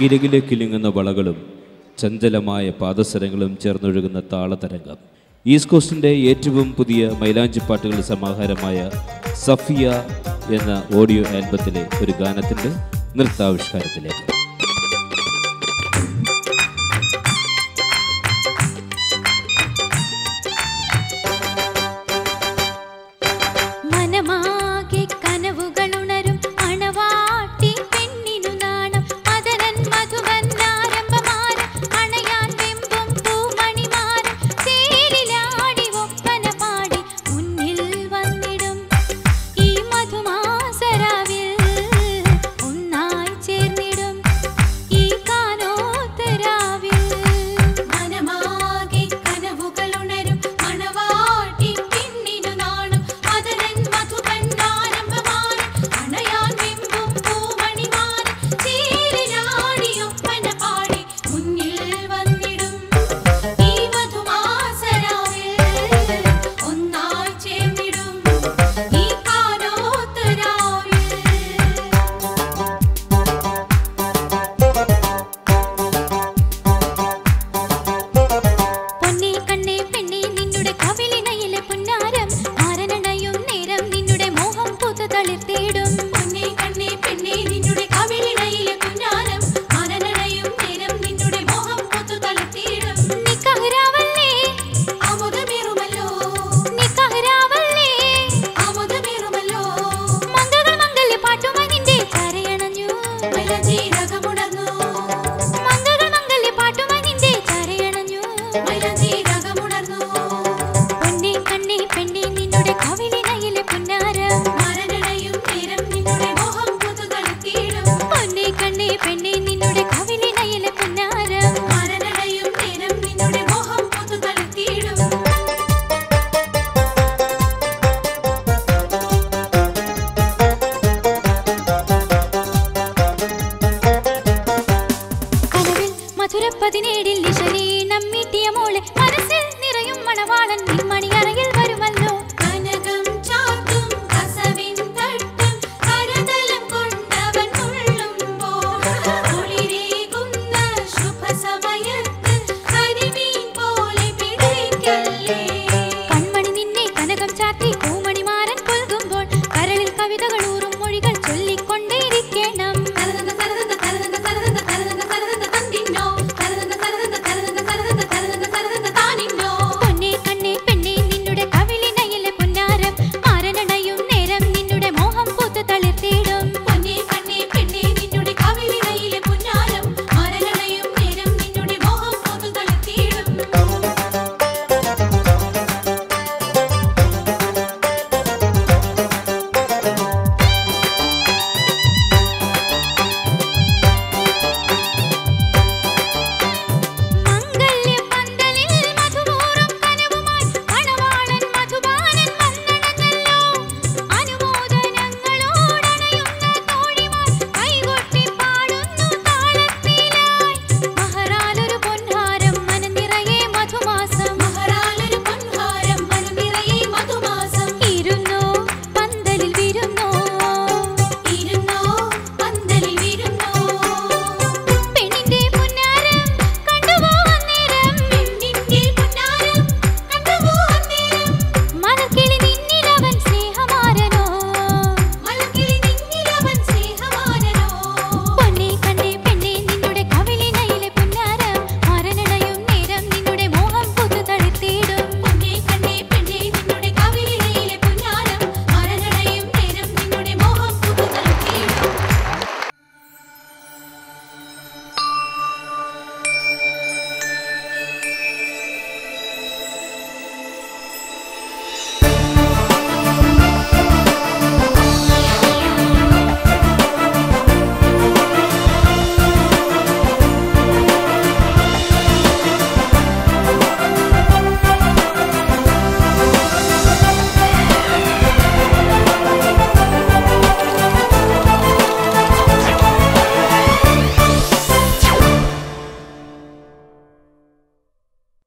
കിരകിലെ കിലുങ്ങുന്ന വളകളും ചഞ്ചലമായ പാദസരങ്ങളും ചേർന്നൊഴുകുന്ന താളതരംഗം east കോസ്റ്റിൻ്റെ ഏറ്റവും പുതിയ മൈലാഞ്ചി പാട്ടുകളുടെ സമാഹാരമായ സഫിയ എന്ന ഓഡിയോ ആൽബത്തിലെ ഒരു ഗാനത്തിൻ്റെ നൃത്താവിഷ്കാരത്തിലേക്ക് മനമാകെ കനവുകളുണരും അണവാട്ടി പെണ്ണിനു നാണം മദനൻ മധുവൻ ആരംഭമാരം അണയാൻ വെമ്പും പൂമണിമാരം ചേരിലാടി ഒപ്പന പാടി മുന്നിൽ വന്നിടും ഈ മധുമാസരാവിൽ ഒന്നായി ചേർന്നിടും ഈ കാനോത്തരാവിൽ മനമാകെ കനവുകളുണരും മണവാട്ടി പിന്നിനു നാണും മദനൻ മധുപൻ ആരംഭമാനം അണയാൻ വെമ്പും പൂമണിമാനം ചേരിലാടിയൊപ്പന പാടി മുന്നിൽ വന്നിടും ഈ മധുമാസരാവിൽ ഒന്നായി ചേർന്നിടും ഈ കാനോത്തരാവിൽ പൊന്നേ കണ്ണേ പെണ്ണേ നിന്നുടെ കവിളിണയിലെ പുന്നാരം ആരനണയും നേരം നിന്നുടെ മോഹം പുതു തളിർത്തേടും പൊന്നേ കണ്ണേ പെണ്ണേ നിന്നുടെ കവിളിണയിലെ പുന്നാരം ആരനണയും നേരം നിന്നുടെ മോഹം പുതു തളിർത്തേടും നിക്കഹരാവല്ലേ ആമുദമേറുമല്ലോ നിക്കഹരാവല്ലേ ആമുദമേറുമല്ലോ മംഗള മംഗല്യ പാട്ടുമായി നിന്റെ ചരയണഞ്ഞു മൈലജീരകമുണർന്നു മംഗള മംഗല്യ പാട്ടുമായി നിന്റെ ചരയണഞ്ഞു മൈലജീരകമുണർന്നു പൊന്നേ കണ്ണേ പെണ്ണേ നിന്നുടെ കവിളിനയിലെ പുന്നാരം മരണനയും നേരം നിന്നുടെ മോഹം പുതുതളുത്തിയിടും പൊന്നേ കണ്ണേ പെണ്ണേ നിന്നുടെ കവിളിനയിലെ പുന്നാരം മരണനയും നേരം നിന്നുടെ മോഹം പുതുതളുത്തിയിടും കനവിൽ മധുര പതിനേഴിൽ നിശലീണം മീട്ടിയ മോളെ മനസ്സിൽ നിറയും മണവാളൻ മണിയറയിൽ വരുമല്ലോ കനകം ചാർത്തും കസവിൻ തട്ടും കരതലം കൊണ്ടവൻ തുള്ളുമ്പോൾ ഒളിരേകുന്ന ശുഭസമയത്ത് കരിമീൻ പോലെ പിടിക്കല്ലേ കൺമണി നിന്നെ കനകം ചാർത്തി പൂമണിമാരൻ കൊൽകുമ്പോൾ കരളിൽ കവിതകൾ ഊറും മൊഴികൾ ചൊല്ലി